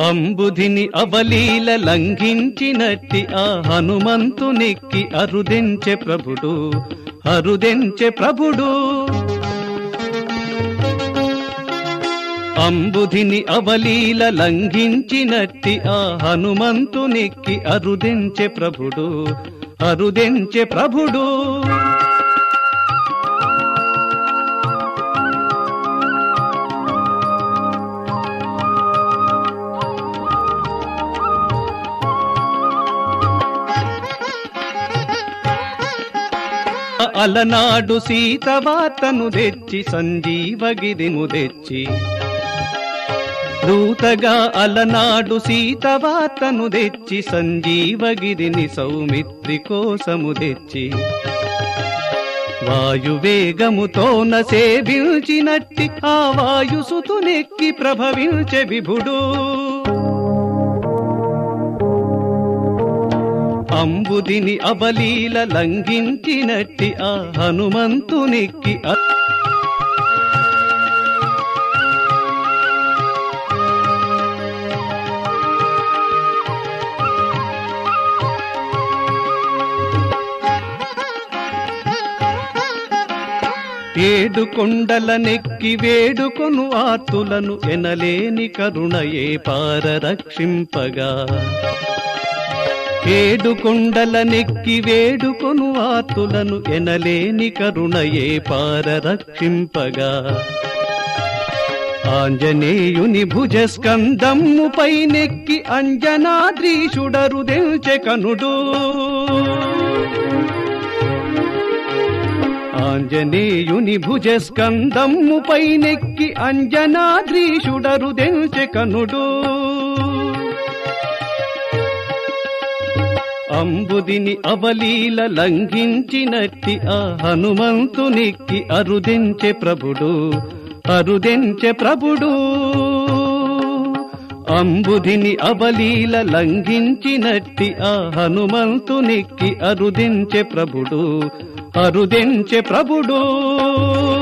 అంబుధిని అవలీల లంఘించినట్టి ఆ హనుమంతునిక్కి అరుదెంచె ప్రభుడు అరుదెంచె ప్రభుడు అంబుధిని అవలీల లంఘించినట్టి ఆ హనుమంతునిక్కి అరుదెంచె ప్రభుడు అరుదెంచె ప్రభుడు అలనాడు సీతవార్తను తెచ్చి సంజీవగిరిము తెచ్చి దూతగా అలనాడు సీతవార్తను తెచ్చి సంజీవగిరిని సౌమిత్రి కోసము తెచ్చి వాయువేగముతోన సేవించినట్టి ఆ వాయుసుతునెక్కి ప్రభవించే విభుడు అంబుదిని అవలీల లంఘించినట్టి ఆ హనుమంతునికి అ- ఏడు కొండల నెక్కి వేడుకొను ఆతులను ఎనలేని కరుణయే పారరక్షింపగా ఏడు కొండల నెక్కి వేడుకొను ఆతులను ఎనలేని కరుణయే పారరక్షింపగా ఆంజనేయుని భుజస్కందమ్ముపై నెక్కి అంజనాద్రీషుడరు దెల్చె కనుడు ఆంజనేయుని భుజస్కందమ్ముపై నెక్కి అంజనాద్రీషుడరు దెల్చె కనుడు అంబుదిని అవలీల లంఘించినట్టి ఆ హనుమంతునికి అరుదెంచె ప్రభుడు అరుదెంచె ప్రభుడు అంబుదిని అవలీల లంఘించినట్టి ఆ హనుమంతునికి అరుదెంచె ప్రభుడు అరుదెంచె ప్రభుడు